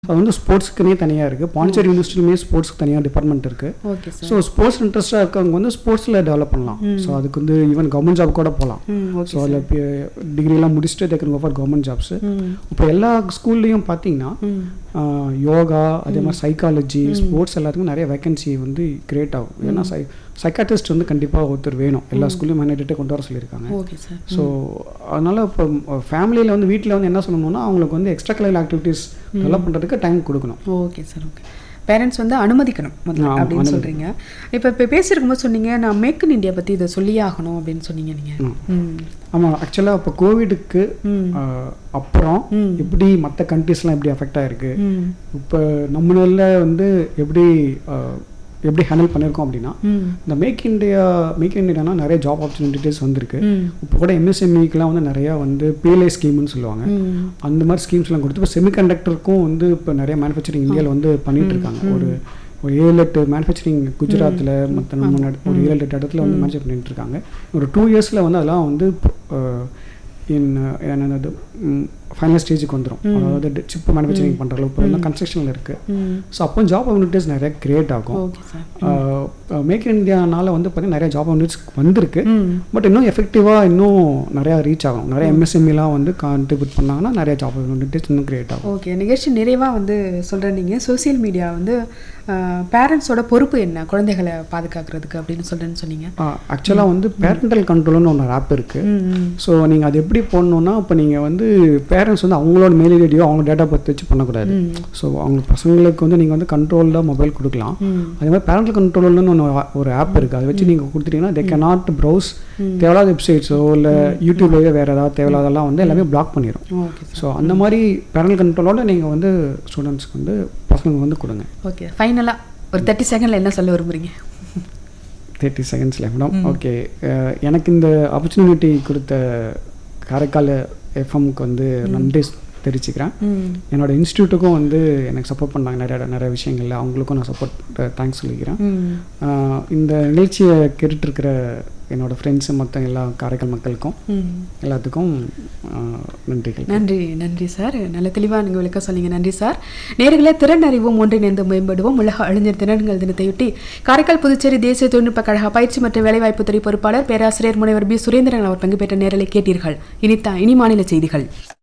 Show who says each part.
Speaker 1: அது வந்து ஸ்போர்ட்ஸ்க்குனே தனியாக இருக்குது பாண்டிச்சேரி யூனிவர்சிட்டிலுமே ஸ்போர்ட்ஸ்க்கு தனியாக டிபார்ட்மெண்ட் இருக்குது
Speaker 2: ஓகே சார்
Speaker 1: ஸோ ஸ்போர்ட்ஸ் இன்ட்ரெஸ்ட்டாக இருக்கவங்க வந்து ஸ்போர்ட்ஸில் டெவலப் பண்ணலாம் ஸோ அதுக்கு வந்து ஈவன் கவர்மெண்ட் ஜாப் கூட போகலாம்
Speaker 2: ம் ஓகே
Speaker 1: ஸோ அதில் டிகிரிலாம் முடிச்சுட்டு they can go for government ஜாப்ஸு
Speaker 2: ம்
Speaker 1: இப்போ எல்லா ஸ்கூல்லையும் பார்த்தீங்கன்னா
Speaker 2: ம்
Speaker 1: ஆஹ், யோகா அதே மாதிரி சைக்காலஜி ஸ்போர்ட்ஸ் எல்லாத்துக்கும் நிறைய வேகன்சி வந்து கிரியேட் ஆகும் ஏன்னா சை சைக்காட்டிஸ்ட் வந்து கண்டிப்பாக ஒருத்தர் வேணும் எல்லா ஸ்கூல்லையும் மேனேஜர்கிட்ட கொண்டு வர சொல்லியிருக்காங்க
Speaker 2: ஓகே சார்
Speaker 1: ஸோ அதனால் இப்போ ஃபேமிலியில் வந்து வீட்டில் வந்து என்ன சொல்லணும்னா அவங்களுக்கு வந்து எக்ஸ்ட்ரா கரிக்குலர் ஆக்டிவிட்டீஸ் டெவலப் பண்ணுறதுக்கு டைம் கொடுக்கணும்
Speaker 2: ஓகே சார் ஓகே பேரண்ட்ஸ் வந்து அனுமதிக்கணும் முதல்ல
Speaker 1: ஆமா,
Speaker 2: அப்படின்னு
Speaker 1: அனுமதி.
Speaker 2: சொல்றீங்க இப்போ இப்போ பேசியிருக்கும்போது சொன்னீங்க நான் மேக் இன் இந்தியா பற்றி இதை சொல்லியே ஆகணும் அப்படின்னு சொன்னீங்க நீங்கள்
Speaker 1: ம்.
Speaker 2: ம்
Speaker 1: ஆமாம் ஆக்சுவலாக இப்போ கோவிடுக்கு
Speaker 2: ம்
Speaker 1: அப்புறம்
Speaker 2: ம்.
Speaker 1: எப்படி மற்ற கண்ட்ரீஸ்லாம் எப்படி அஃபெக்ட் ஆயிருக்கு
Speaker 2: ம்
Speaker 1: இப்போ நம்மளில் வந்து எப்படி ஆஹ், எப்படி ஹேண்டில் பண்ணியிருக்கோம் அப்படின்னா
Speaker 2: ம்
Speaker 1: இந்த மேக் இந்தியா மேக் இன் இந்தியானா நிறைய ஜாப் ஆப்பர்ச்சுனிட்டிஸ் வந்திருக்கு
Speaker 2: ம்
Speaker 1: இப்போ கூட எம்எஸ்எம்இக்கெலாம் வந்து நிறையா வந்து பிஎல்ஐ ஸ்கீம்னு சொல்லுவாங்க
Speaker 2: ம்
Speaker 1: அந்த மாதிரி ஸ்கீம்ஸ்லாம் கொடுத்து இப்போ செமிகண்டக்டருக்கும் வந்து இப்போ நிறைய மேனுஃபேக்சரிங் இந்தியாவில் வந்து பண்ணிட்டு இருக்காங்க ஒரு ஒரு ஏழு எட்டு மேனுஃபேக்சரிங் குஜராத்தில் மற்ற நம்ம நட- ஒரு ஏழு எட்டு இடத்துல வந்து மேனுஃபேக்சர் பண்ணிட்டு இருக்காங்க ஒரு டூ இயர்ஸில் வந்து அதெல்லாம் வந்து இன் என்னது ஃபைனல் ஸ்டேஜுக்கு வந்துடும் அதாவது சிப் மேனுஃபேக்சரிங் பண்ணுற அளவுக்கு இப்போ எல்லாம் கன்ஸ்ட்ரக்ஷனில் இருக்குது
Speaker 2: ம்
Speaker 1: ஸோ அப்போ ஜாப் ஆப்பர்ச்சுனிட்டிஸ் நிறைய கிரியேட் ஆகும்
Speaker 2: ஓகே சார்
Speaker 1: மேக் இன் இந்தியானால வந்து பார்த்தீங்கன்னா நிறைய ஜாப் ஆப்பர்ச்சுனிட்டிஸ் வந்திருக்கு
Speaker 2: ம்
Speaker 1: பட் இன்னும் எஃபெக்டிவாக இன்னும் நிறையா ரீச் ஆகும் நிறைய எம்எஸ்எம்இலாம் வந்து கான்ட்ரிபியூட் பண்ணாங்கன்னா நிறைய ஜாப் ஆப்பர்ச்சுனிட்டிஸ் இன்னும் கிரியேட் ஆகும்
Speaker 2: ஓகே நிகழ்ச்சி நிறைவாக வந்து சொல்கிறேன் நீங்கள் சோஷியல் மீடியா வந்து பேரண்ட்ஸோட பொறுப்பு என்ன குழந்தைகளை பாதுகாக்கிறதுக்கு அப்படின்னு சொல்கிறேன்னு சொன்னீங்க
Speaker 1: ஆக்சுவலாக வந்து பேரண்டல் கண்ட்ரோல்னு ஒன்று ஆப் இருக்குது
Speaker 2: ம் ம்
Speaker 1: ஸோ நீங்கள் அது எப்படி போடணுன்னா இப்போ நீங்கள் வந்து பேரண்ட்ஸ் வந்து அவங்களோட மெயில் ஐடியோ அவங்க டேட்டா பற்றி வச்சு பண்ணக்கூடாது
Speaker 2: ம்
Speaker 1: ஸோ அவங்க பசங்களுக்கு வந்து நீங்கள் வந்து கண்ட்ரோல்டாக மொபைல் கொடுக்கலாம்
Speaker 2: ம்
Speaker 1: அதே மாதிரி பேரண்டல் கண்ட்ரோல்னு ஒன்று ஒரு ஆப் இருக்குது அதை வச்சு நீங்கள் கொடுத்துட்டீங்கன்னா தே cannot ப்ரௌஸ் தேவையில்லாத வெப்சைட்ஸோ இல்லை யூடியூப்லேயே வேறு ஏதாவது தேவையில்லாதெல்லாம் வந்து எல்லாமே பிளாக் பண்ணிடும்
Speaker 2: ஓகே சார்
Speaker 1: ஸோ அந்த மாதிரி பேரண்டல் கண்ட்ரோலோட நீங்கள் வந்து ஸ்டூடெண்ட்ஸ்க்கு வந்து பசங்க வந்து கொடுங்க
Speaker 2: ஓகே ஃபைனலாக ஒரு தேர்ட்டி செகண்டில் என்ன சொல்ல விரும்புறீங்க
Speaker 1: தேர்ட்டி செகண்ட்ஸில் மேடம் ஓகே எனக்கு இந்த ஆப்பர்ச்சுனிட்டி கொடுத்த காரைக்கால் எஃப்எம்க்கு வந்து நன்றி தெரிவிச்சுக்கிறேன்
Speaker 2: ம்
Speaker 1: என்னோட இன்ஸ்டியூட்டுக்கும் வந்து எனக்கு சப்போர்ட் பண்ணாங்க நிறைய நிறைய விஷயங்கள்ல அவங்களுக்கும் நான் சப்போர்ட் தேங்க்ஸ் சொல்லிக்கிறேன்
Speaker 2: ம்
Speaker 1: அஹ், இந்த நிகழ்ச்சியை கேட்டுட்ருக்கிற என்னோட ஃப்ரெண்ட்ஸு மொத்தம் எல்லா காரைக்கால் மக்களுக்கும்
Speaker 2: ம்
Speaker 1: எல்லாத்துக்கும் அஹ், நன்றிகள்
Speaker 2: நன்றி நன்றி சார் நல்ல தெளிவாக நீங்கள் விளக்க சொன்னீங்க நன்றி சார் நேர்களை திறன் அறிவோம் ஒன்றிணைந்து மேம்படுவோம் உலக அறிஞர் திறன்கள் தினத்தையொட்டி காரைக்கால் புதுச்சேரி தேசிய தொழில்நுட்ப கழக பயிற்சி மற்றும் வேலைவாய்ப்பு துறை பொறுப்பாளர் பேராசிரியர் முனைவர் பி சுரேந்திரன் அவர் பங்கு பெற்ற நேரலை கேட்டீர்கள் இனித்தா இனி மாநில செய்திகள்